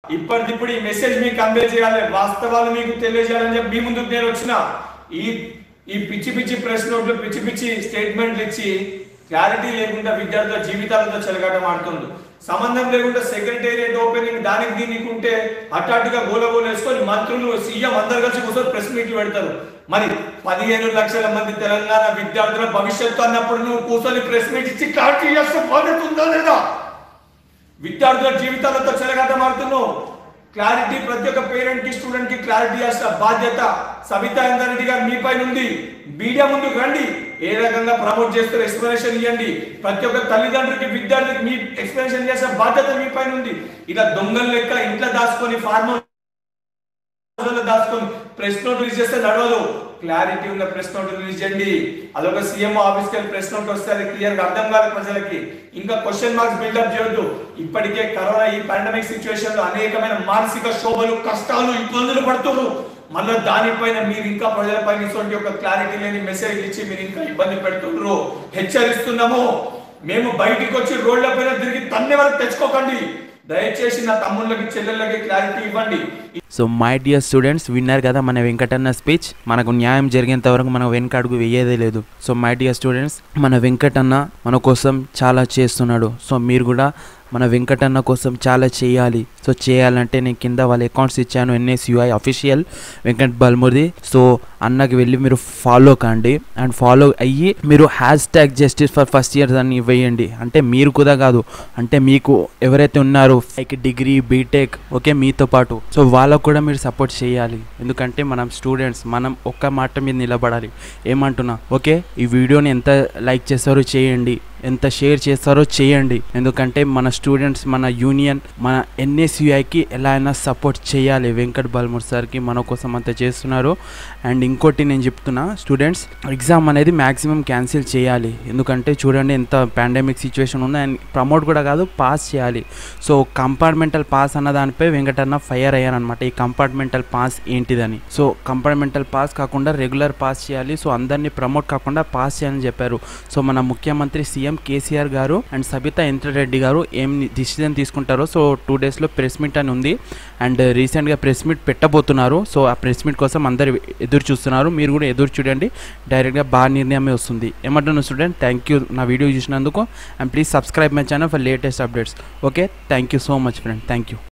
ఇప్పటికిప్పుడు ఈ మెసేజ్ మీకు కన్వే చేయాలి వాస్తవాలు మీకు తెలియజేయాలని చెప్పి మీ ముందుకు నేను వచ్చిన ఈ ఈ పిచ్చి పిచ్చి ప్రెస్ నోట్లు పిచ్చి పిచ్చి స్టేట్మెంట్లు ఇచ్చి క్లారిటీ లేకుండా విద్యార్థుల జీవితాలతో చెలగాటం ఆడుతుంది సంబంధం లేకుండా సెక్రటేరియట్ ఓపెనింగ్ దానికి దీనికి ఉంటే అట్టాటుగా గోలగోలు వేసుకొని మంత్రులు సీఎం అందరు కలిసి కూర్చొని ప్రెస్ మీట్లు పెడతారు మరి పదిహేను లక్షల మంది తెలంగాణ విద్యార్థుల భవిష్యత్తు అన్నప్పుడు నువ్వు కూర్చొని ప్రెస్ మీట్ ఇచ్చి క్లారిటీ చేస్తే బాధ్యత ఉందా లేదా విద్యార్థుల జీవితాలతో చెలగాటమాడుతున్నావు క్లారిటీ ప్రతి ఒక్క పేరెంట్ కి స్టూడెంట్ కి క్లారిటీ చేసిన బాధ్యత సబితా ఇంద్రారెడ్డి గారు మీ పైన ఉంది మీడియా ముందుకు రండి ఏ రకంగా ప్రమోట్ చేస్తారు ఎక్స్ప్లెనేషన్ ఇవ్వండి ప్రతి ఒక్క తల్లిదండ్రులకి విద్యార్థికి మీ ఎక్స్ప్లెనేషన్ చేసే బాధ్యత మీ పైన ఉంది ఇలా దొంగలు లెక్క ఇంట్లో దాచుకొని ఫార్మల్ దాచుకొని ప్రెస్ నోట్ రిలీజ్ చేస్తే నడవదు క్లారిటీ ఉన్న ప్రెస్ నోట్ రిలీజ్ చేయండి అదొక సీఎం ఆఫీస్కి వెళ్ళి ప్రెస్ నోట్ వస్తే అది క్లియర్ గా అర్థం కాదు ప్రజలకి ఇంకా క్వశ్చన్ మార్క్స్ బిల్డప్ చేయొద్దు ఇప్పటికే కరోనా ఈ పాండమిక్ సిచ్యువేషన్ లో అనేకమైన మానసిక శోభలు కష్టాలు ఇబ్బందులు పడుతున్నారు మళ్ళీ దానిపైన మీరు ఇంకా ప్రజలపైన ఇటువంటి ఒక క్లారిటీ లేని మెసేజ్ ఇచ్చి మీరు ఇంకా ఇబ్బంది పెడుతున్నారు హెచ్చరిస్తున్నాము మేము బయటికి వచ్చి రోడ్ల పైన తిరిగి తన్నే వరకు తెచ్చుకోకండి దయచేసి నా తమ్ముళ్ళకి చెల్లెళ్ళకి క్లారిటీ ఇవ్వండి సో మై డియర్ స్టూడెంట్స్ విన్నారు కదా మన వెంకటన్న స్పీచ్ మనకు న్యాయం జరిగేంత వరకు మనం వెనక అడుగు వేయేదే లేదు సో మై డియర్ స్టూడెంట్స్ మన వెంకటన్న మన కోసం చాలా చేస్తున్నాడు సో మీరు కూడా మన వెంకటన్న కోసం చాలా చేయాలి సో చేయాలంటే నేను కింద వాళ్ళ అకౌంట్స్ ఇచ్చాను NSUI official Venkat Balmoor so అన్నకి వెళ్ళి మీరు ఫాలో కండి అండ్ ఫాలో అయ్యి మీరు hashtag justice for first year అని వేయండి అంటే మీరు కూడా కాదు అంటే మీకు ఎవరైతే ఉన్నారో లైక్ డిగ్రీ బీటెక్ ఓకే మీతో పాటు సో వాళ్ళకు కూడా మీరు సపోర్ట్ చేయాలి ఎందుకంటే మనం స్టూడెంట్స్ మనం ఒక్క మాట మీద నిలబడాలి ఏమంటున్నా ఓకే ఈ వీడియోని ఎంత లైక్ చేస్తారో చేయండి ఎంత షేర్ చేస్తారో చేయండి ఎందుకంటే మన స్టూడెంట్స్ మన యూనియన్ మన ఎన్ఎస్యుఐకి ఎలా అయినా సపోర్ట్ చేయాలి వెంకట్ బల్మూర్ సార్కి మన కోసం అంత చేస్తున్నారు అండ్ ఇంకోటి నేను చెప్తున్నా స్టూడెంట్స్ ఎగ్జామ్ అనేది మ్యాక్సిమం క్యాన్సిల్ చేయాలి ఎందుకంటే చూడండి ఎంత పాండమిక్ సిచ్యువేషన్ ఉందో అండ్ ప్రమోట్ కూడా కాదు పాస్ చేయాలి సో కంపార్ట్మెంటల్ పాస్ అన్న దానిపై వెంకటన్న ఫైర్ అయ్యారనమాట ఈ కంపార్ట్మెంటల్ పాస్ ఏంటిదని సో కంపార్ట్మెంటల్ పాస్ కాకుండా రెగ్యులర్ పాస్ చేయాలి సో అందరినీ ప్రమోట్ కాకుండా పాస్ చేయాలని చెప్పారు సో మన ముఖ్యమంత్రి సీఎం కేసీఆర్ గారు అండ్ సబితా ఇంద్రారెడ్డి గారు ఏం డిసిజన్ తీసుకుంటారో సో టూ డేస్లో ప్రెస్ మీట్ అని ఉంది అండ్ రీసెంట్గా ప్రెస్ మీట్ పెట్టబోతున్నారు సో ఆ ప్రెస్ మీట్ కోసం అందరు ఎదురు చూస్తున్నారు మీరు కూడా ఎదురు చూడండి డైరెక్ట్గా బాగా నిర్ణయమే వస్తుంది ఏమంటున్నా స్టూడెంట్ థ్యాంక్ యూ నా వీడియో చూసినందుకు and please subscribe my channel for latest updates okay thank you so much friend thank you